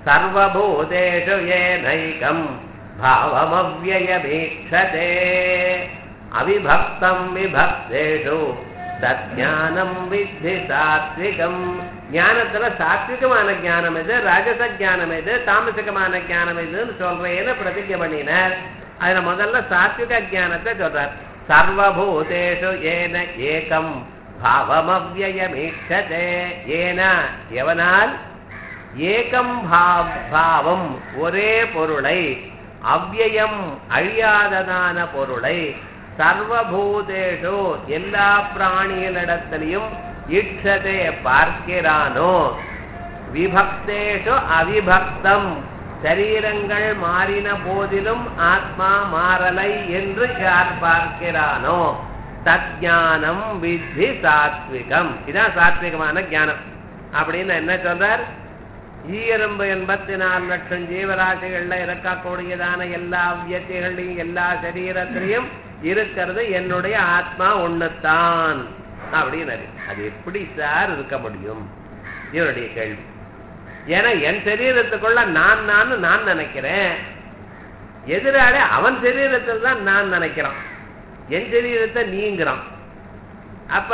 சர்வபூதேஷு ஏனைகம் பாவமவ்யயமீட்சதே அவிபக்தம் விபக்தேஷு தத்ஞானம் வித்தி சாத்விகம் ஞானத்துல சாத்விகமான ஞானம் எது ராஜச ஞானம் எது தாமசிகமான ஞானம் எதுன்னு சொல்றேன்னு பிரதிஜை பண்ணினார் அதுல முதல்ல சாத்விக ஞானத்தை சொல்றார் சர்வபூதேஷு ஏன ஏகம் பாவமவ்யயமீட்சதே ஏன எவனால் ஏகம் பாவ் பாவம் ஒரே பொருளை அவ்யயம் அழியாததான பொருளை சர்வபூதேஷு எல்லா பிராணிகளிடத்திலையும் இட்சதே பார்க்கிறானோ விபக்தேஷு அவிபக்தம் சரீரங்கள் மாறின போதிலும் ஆத்மா மாறலை என்று யார் பார்க்கிறானோ தஜானம் வித்தி சாத்விகம் இதான் சாத்விகமான ஞானம் அப்படின்னு என்ன சொல்றார் ஈயரும்பு எண்பத்தி நாலு லட்சம் ஜீவராசிகள்ல இருக்கக்கூடியதான எல்லா வியத்திகளையும் எல்லா சரீரத்திலையும் இருக்கிறது என்னுடைய ஆத்மா ஒண்ணுத்தான் அப்படின்னு அது எப்படி சார் இருக்க முடியும் இவருடைய கேள்வி ஏன்னா என் சரீரத்துக்குள்ள நான் நான் நான் நினைக்கிறேன் எதிராளி அவன் சரீரத்தில் தான் நான் நினைக்கிறான் என் சரீரத்தை நீங்கிறான் அப்ப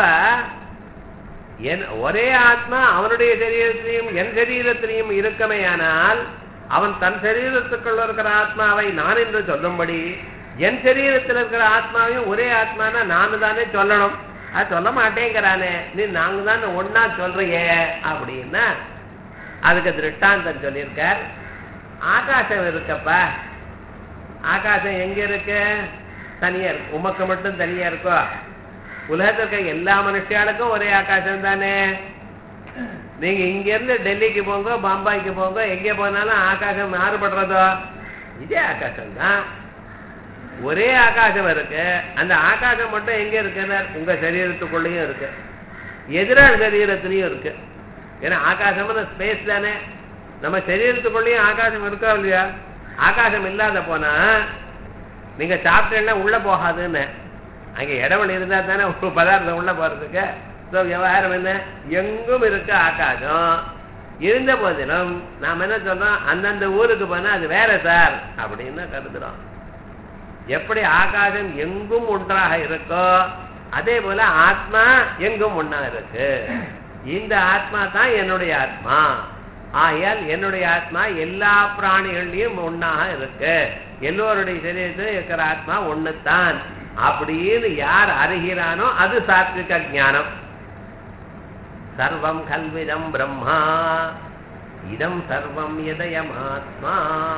என் ஒரே ஆத்மா அவனுடைய சரீரத்திலையும் என் சரீரத்திலையும் இருக்கமேயானால் அவன் தன் சரீரத்துக்குள்ள இருக்கிற ஆத்மாவை நான் என்று சொல்லும்படி என் சரீரத்தில் இருக்கிற ஆத்மாவையும் ஒரே ஆத்மானா நானு தானே சொல்லணும் அது சொல்ல மாட்டேங்கிறானே நீ நாங்க தானே ஒன்னா சொல்றியே அப்படின்னா அதுக்கு திருஷ்டாந்தம் சொல்லியிருக்கார் ஆகாசம் இருக்கப்பா ஆகாசம் எங்க இருக்கு தனியா இருக்கு உமக்கு மட்டும் தனியா இருக்கோ உலகத்தில் இருக்க எல்லா மனுஷியாளுக்கும் ஒரே ஆகாசம் தானே நீங்க இங்க இருந்து டெல்லிக்கு போங்க பாம்பாய்க்கு போங்க எங்க போனாலும் ஆகாசம் மாறுபடுறதோ இதே ஆகாசம் தான் ஒரே ஆகாசம் இருக்கு அந்த ஆகாசம் மட்டும் எங்க இருக்குன்னா உங்க சரீரத்துக்குள்ளேயும் இருக்கு எதிராள் சரீரத்திலையும் இருக்கு ஏன்னா ஆகாசம்னு ஸ்பேஸ் தானே நம்ம சரீரத்துக்குள்ளேயும் ஆகாசம் இருக்கா இல்லையா ஆகாசம் இல்லாத போனா நீங்க சாப்பிட்டேன்னா உள்ள போகாதுன்னு அங்க இடவெளி இருந்தா தானே ஒரு பதார்த்தம் உள்ள போறதுக்கு ஸோ விவகாரம் என்ன எங்கும் இருக்கு ஆகாசம் இருந்த போதிலும் நாம என்ன சொல்றோம் அந்தந்த ஊருக்கு போனா அது வேற சார் அப்படின்னு கருதுறோம் எப்படி ஆகாசம் எங்கும் ஒன்றாக இருக்கோ அதே போல ஆத்மா எங்கும் ஒன்னா இருக்கு இந்த ஆத்மா தான் என்னுடைய ஆத்மா ஆயால் என்னுடைய ஆத்மா எல்லா பிராணிகள்லயும் ஒன்னாக இருக்கு எல்லோருடைய சரீரத்தில் இருக்கிற ஆத்மா ஒண்ணுத்தான் அப்படின்னு யார் அறிகிறானோ அது சாத்விக ஞானம் சர்வம் கல்விதம் பிரம்மா இதம் சர்வம் எதயமாத்மா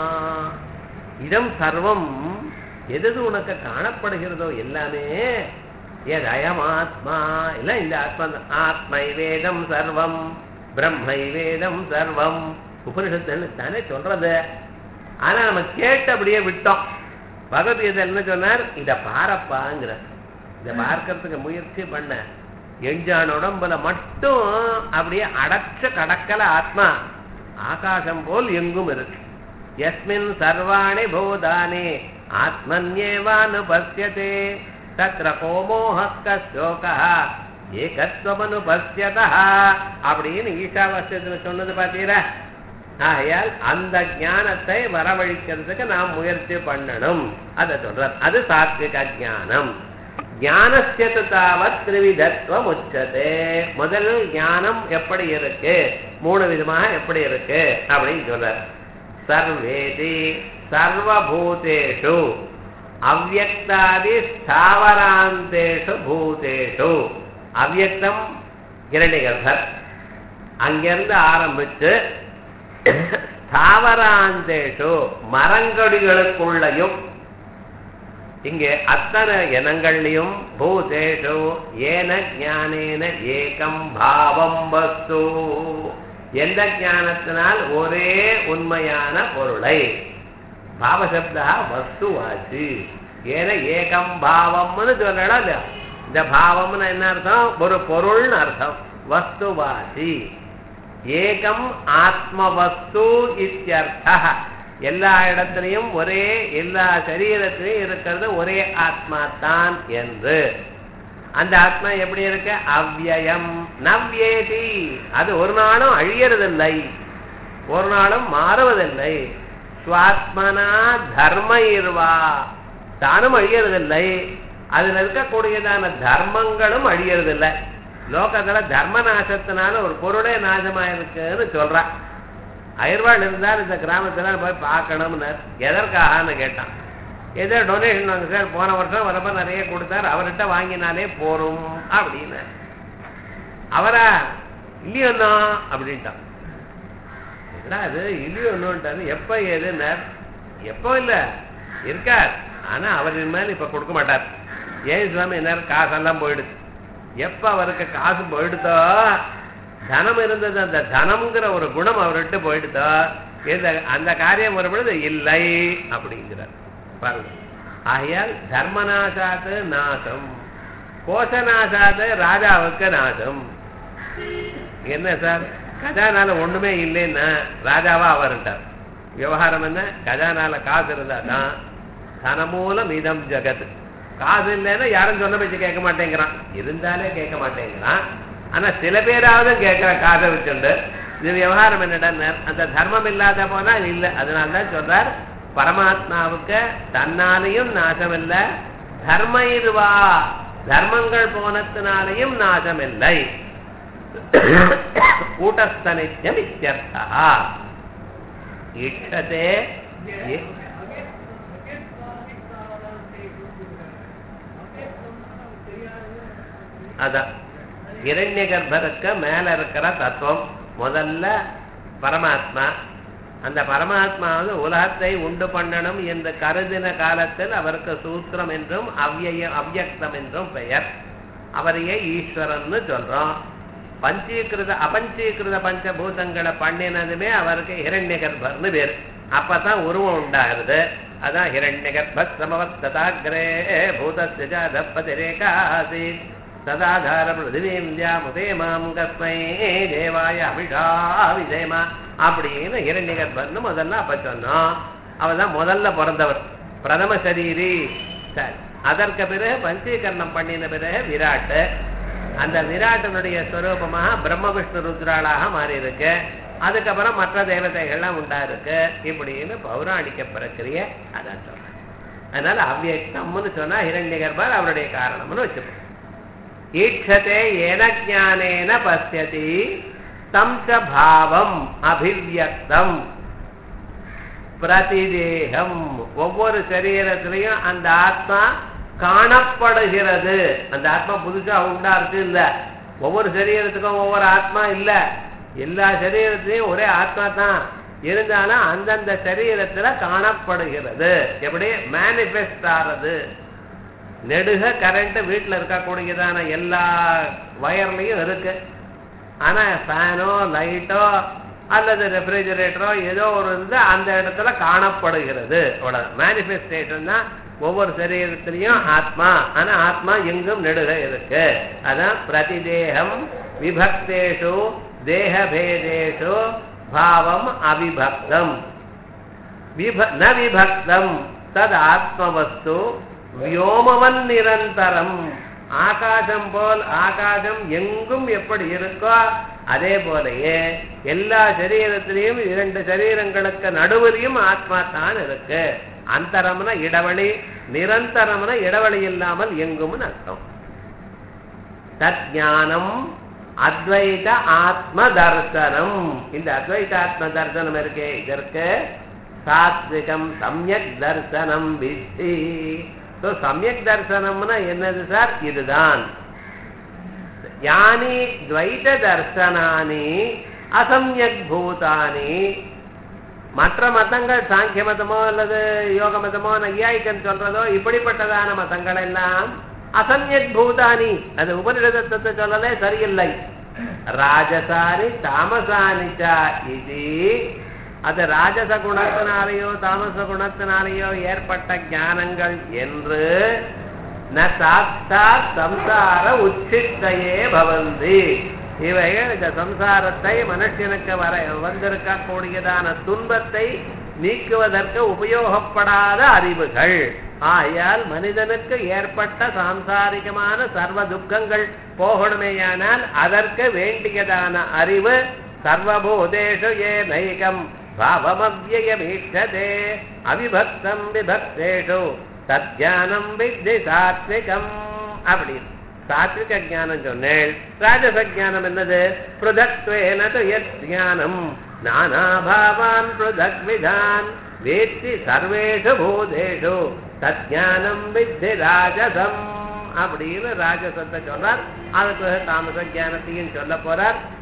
இதம் சர்வம் எது உனக்கு காணப்படுகிறதோ எல்லாமே எதயமாத்மா இல்ல இந்த ஆத்மா ஆத்மை வேதம் சர்வம் பிரம்மை வேதம் சர்வம் உபனிஷத்துல தானே சொல்றது ஆனா நம்ம கேட்டு அப்படியே விட்டோம் பகவத்கீதை என்ன சொன்னார் இத பாரப்பாங்கிற இத பார்க்கறதுக்கு முயற்சி பண்ண எஞ்சான் உடம்புல மட்டும் அப்படியே அடைச்ச கடக்கல ஆத்மா ஆகாசம் போல் எங்கும் இருக்கு எஸ்மின் சர்வாணி பூதானி ஆத்மன்யேவானு பசியதே தத்ர கோமோஹக்க சோகா ஏகத்வமனு பசியதா அப்படின்னு ஈஷாவாசியத்துல சொன்னது பார்த்தீரா ஆகையால் அந்த ஞானத்தை வரவழிக்கிறதுக்கு நாம் முயற்சி பண்ணணும் அதை சொல்றார் அது சாத்விக ஞானம் ஞானஸ்யது தாவத் திரிவிதத்துவம் உச்சதே முதல் ஞானம் எப்படி இருக்கு மூணு விதமாக எப்படி இருக்கு அப்படின்னு சொல்றார் சர்வேதி சர்வபூதேஷு அவ்வக்தாதி ஸ்தாவராந்தேஷு பூதேஷு அவ்வக்தம் இரண்டிகர்பர் அங்கிருந்து ஆரம்பிச்சு ஸ்தாவராந்தேஷு மரங்கொடிகளுக்குள்ளையும் இங்கே அத்தனை இனங்கள்லையும் பூதேஷு ஏன ஞானேன ஏகம் பாவம் வஸ்து எந்த ஞானத்தினால் ஒரே உண்மையான பொருளை பாவசப்தா வஸ்துவாச்சு ஏன ஏகம் பாவம்னு சொல்லலாம் இல்லையா இந்த பாவம்னு என்ன அர்த்தம் ஒரு பொருள்னு அர்த்தம் வஸ்துவாசி ஏகம் ஆத்மவஸ்து இத்தியர்த்தா எல்லா இடத்திலையும் ஒரே எல்லா சரீரத்திலையும் இருக்கிறது ஒரே ஆத்மா தான் என்று அந்த ஆத்மா எப்படி இருக்கு அவ்யயம் நவ்யேதி அது ஒரு நாளும் அழியறதில்லை ஒரு நாளும் மாறுவதில்லை சுவாத்மனா தர்ம இருவா தானும் அழியறதில்லை அதுல இருக்கக்கூடியதான தர்மங்களும் அழியறதில்லை லோகத்துல தர்ம நாசத்தினால ஒரு பொருளே நாசமா இருக்குன்னு சொல்றா அயர்வாள் இருந்தால் இந்த கிராமத்துல போய் பார்க்கணும்னு எதற்காகன்னு கேட்டான் ஏதோ டொனேஷன் வாங்க சார் போன வருஷம் வரப்ப நிறைய கொடுத்தார் அவர்கிட்ட வாங்கினாலே போரும் அப்படின்னு அவரா இல்லையோண்ணா அப்படின்ட்டான் என்னடா அது இல்லையோன்னுட்டாரு எப்ப ஏதுன்னார் எப்போ இல்ல இருக்கார் ஆனா அவர் மேல இப்ப கொடுக்க மாட்டார் ஏன் சுவாமி என்ன காசெல்லாம் போயிடுது எப்ப அவருக்கு காசு போயிடுதோ தனம் இருந்தது அந்த தனம்ங்கிற ஒரு குணம் அவர்கிட்ட போயிடுதோ இந்த அந்த காரியம் வரும்பொழுது இல்லை அப்படிங்கிறார் பாருங்க ஆகையால் தர்மநாசாத்து நாசம் கோஷநாசாத்து ராஜாவுக்கு நாசம் என்ன சார் கஜானால ஒண்ணுமே இல்லைன்னா ராஜாவா அவர்ட்டார் விவகாரம் என்ன கஜானால காசு இருந்தா தான் தனமூலம் இதம் ஜெகத் காசு இல்லைன்னா யாரும் சொன்ன பேச்சு கேட்க மாட்டேங்கிறான் இருந்தாலே கேட்க மாட்டேங்கிறான் ஆனா சில பேராவது கேட்கிற காசை வச்சுண்டு இது விவகாரம் என்னடா அந்த தர்மம் இல்லாத போனா இல்லை அதனால்தான் சொல்றார் பரமாத்மாவுக்கு தன்னாலையும் நாசம் இல்லை தர்ம இருவா தர்மங்கள் போனத்தினாலையும் நாசம் இல்லை கூட்டஸ்தனித்யம் இத்தியர்த்தா இஷ்டதே இ- அதான் இரண்ய கர்ப்பருக்கு மேல இருக்கிற தத்துவம் முதல்ல பரமாத்மா அந்த பரமாத்மா வந்து உலகத்தை உண்டு பண்ணணும் என்று கருதின காலத்தில் அவருக்கு சூத்திரம் என்றும் அவ்யய அவ்யக்தம் என்றும் பெயர் அவரையே ஈஸ்வரன்னு சொல்றோம் பஞ்சீகிருத அபஞ்சீகிருத பஞ்சபூதங்களை பண்ணினதுமே அவருக்கு ஹிரண்ய கர்ப்பர்னு பேர் அப்பதான் உருவம் உண்டாகிறது அதான் ஹிரண்ய கர்ப்ப சமவத்ததாகிரே பூதஸ்ய தப்பதிரேகாசி சதாதார பிருத்திவீம் தியாமுதே மாம் கஸ்மை தேவாய அபிஷா விஜயமா அப்படின்னு ஹிரண்ய கர்ப்பர்னு முதல்ல அப்ப சொன்னோம் அவதான் முதல்ல பிறந்தவர் பிரதம சரீரி சரி அதற்கு பிறகு பஞ்சீகரணம் பண்ணின பிறகு விராட்டு அந்த விராட்டனுடைய ஸ்வரூபமாக பிரம்ம விஷ்ணு ருத்ராளாக மாறி இருக்கு அதுக்கப்புறம் மற்ற தேவதைகள்லாம் உண்டா இருக்கு இப்படின்னு பௌராணிக பிரக்கிரிய அதான் சொல்றேன் அதனால அவ்வியக்தம்னு சொன்னா ஹிரண்ய கர்ப்பர் அவருடைய காரணம்னு வச்சுப்போம் ஈட்சதே ஏன ஞானேன பசியதி தம் ச பாவம் அபிவியக்தம் பிரதிதேகம் ஒவ்வொரு சரீரத்திலையும் அந்த ஆத்மா காணப்படுகிறது அந்த ஆத்மா புதுசா உண்டா இருக்கு இல்ல ஒவ்வொரு சரீரத்துக்கும் ஒவ்வொரு ஆத்மா இல்ல எல்லா சரீரத்திலையும் ஒரே ஆத்மா தான் இருந்தாலும் அந்தந்த சரீரத்துல காணப்படுகிறது எப்படி மேனிஃபெஸ்ட் ஆறது நெடுக கரண்ட் வீட்டுல இருக்கக்கூடியதான எல்லா வயர்லயும் இருக்கு ஆனா ஃபேனோ லைட்டோ அல்லது ரெஃப்ரிஜரேட்டரோ ஏதோ ஒரு இருந்து அந்த இடத்துல காணப்படுகிறது அவ்வளவு மேனிஃபெஸ்டேஷன் தான் ஒவ்வொரு சரீரத்திலையும் ஆத்மா ஆனா ஆத்மா எங்கும் நெடுக இருக்கு அதான் பிரதிதேகம் விபக்தேஷு தேகபேதேஷு பாவம் அவிபக்தம் விப ந விபக்தம் தது ஆத்மவஸ்து வியோமவன் நிரந்தரம் ஆகாசம் போல் ஆகாசம் எங்கும் எப்படி இருக்கோ அதே போலயே எல்லா சரீரத்திலையும் இரண்டு சரீரங்களுக்கு நடுவிலையும் ஆத்மா தான் இருக்கு அந்தரம்னா இடவழி நிரந்தரம்னா இடவழி இல்லாமல் எங்கும்னு அர்த்தம் தத்ஞானம் அத்வைத ஆத்ம தர்சனம் இந்த அத்வைத ஆத்ம தர்சனம் இருக்கே இதற்கு சாத்விகம் சமயக் தர்சனம் வித்தி ஸோ சமயக் தர்சனம்னா என்னது சார் இதுதான் யானி துவைத தர்சனானி அசம்யக் பூதானி மற்ற மதங்கள் சாங்கிய மதமோ அல்லது யோக மதமோ நையாயிக்கன் சொல்றதோ இப்படிப்பட்டதான மதங்கள் எல்லாம் அசம்யக் பூதானி அது உபனிஷதத்தை சொல்லலே சரியில்லை ராஜசாரி தாமசானி ச இது அது ராஜச குணத்தினாலேயோ தாமச குணத்தினாலேயோ ஏற்பட்ட ஞானங்கள் என்று ந சாட்சாத் சம்சார உச்சித்தையே பவந்தி இவைகள் இந்த சம்சாரத்தை மனுஷனுக்கு வர வந்திருக்கக்கூடியதான துன்பத்தை நீக்குவதற்கு உபயோகப்படாத அறிவுகள் ஆயால் மனிதனுக்கு ஏற்பட்ட சாம்சாரிகமான சர்வ துக்கங்கள் போகணுமேயானால் அதற்கு வேண்டியதான அறிவு சர்வபூதேஷு ஏ நைகம் பாவமவ்யயமீட்சதே அவிபக்தம் விபக்தேஷு தத்யானம் வித்தி சாத்விகம் அப்படின்னு சாத்விக ஞானம் சொன்னேன் ராஜச ஞானம் என்னது பிருதக்வேன ஞானம் நானாபாவான் பிருதக் விதான் வேத்தி சர்வேஷு பூதேஷு தத்ஞானம் வித்தி ராஜசம் அப்படின்னு ராஜசத்தை சொல்றார் அதுக்கு தாமச ஞானத்தையும் சொல்ல போறார்